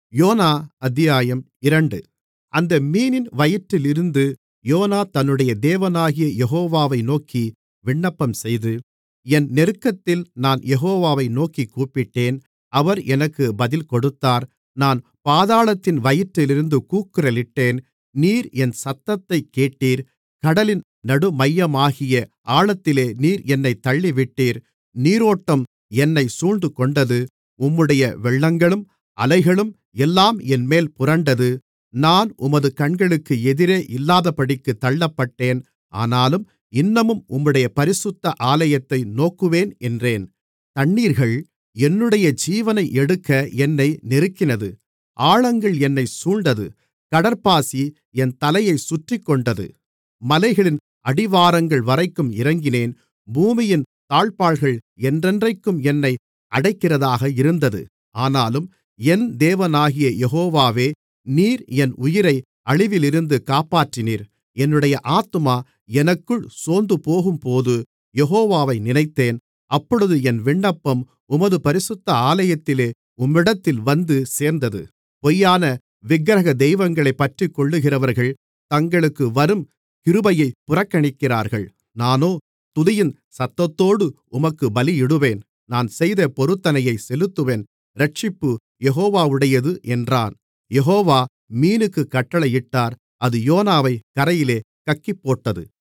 YONO அத்தியாயம் இரண்டு அந்த மீனின் வயிற்றிலிருந்து யோனா தன்னுடைய தேவனாகிய யெகோவாவை நோக்கி விண்ணப்பம்செய்து என் நெருக்கத்தில் நான் யெகோவாவை நோக்கிக் கூப்பிட்டேன் அவர் எனக்கு பதில் கொடுத்தார் நான் பாதாளத்தின் வயிற்றிலிருந்து கூக்குரலிட்டேன் நீர் என் சத்தத்தைக் கேட்டீர் கடலின் நடுமையமாகிய ஆழத்திலே நீர் என்னைத் தள்ளிவிட்டீர் நீரோட்டம் என்னைச் சூழ்ந்துகொண்டது உம்முடைய வெள்ளங்களும் அலைகளும் எல்லாம் என்மேல் புரண்டது நான் உமது கண்களுக்கு எதிரே இல்லாதபடிக்குத் தள்ளப்பட்டேன் ஆனாலும் இன்னமும் உம்முடைய பரிசுத்த ஆலயத்தை நோக்குவேன் என்றேன் தண்ணீர்கள் என்னுடைய ஜீவனை எடுக்க என்னை நெருக்கினது ஆழங்கள் என்னைச் சூழ்ந்தது கடற்பாசி என் தலையைச் சுற்றிக்கொண்டது மலைகளின் அடிவாரங்கள் வரைக்கும் இறங்கினேன் பூமியின் தாழ்ப்பாள்கள் என்றென்றைக்கும் என்னை அடைக்கிறதாக இருந்தது ஆனாலும் என் தேவனாகிய யெகோவாவே நீர் என் உயிரை அழிவிலிருந்து காப்பாற்றினீர் என்னுடைய ஆத்துமா எனக்குள் சோர்ந்துபோகும்போது யெகோவாவை நினைத்தேன் அப்பொழுது என் விண்ணப்பம் உமது பரிசுத்த ஆலயத்திலே உம்மிடத்தில் வந்து சேர்ந்தது பொய்யான விக்கிரக தெய்வங்களைப் பற்றிக்கொள்ளுகிறவர்கள் தங்களுக்கு வரும் கிருபையைப் புறக்கணிக்கிறார்கள் நானோ துதியின் சத்தத்தோடு உமக்குப் பலியிடுவேன் நான் செய்த பொருத்தனையைச் செலுத்துவேன் இரட்சிப்பு யெகோவாவுடையது என்றான் யெகோவா மீனுக்குக் கட்டளையிட்டார் அது யோனாவைக் கரையிலே கக்கிப்போட்டது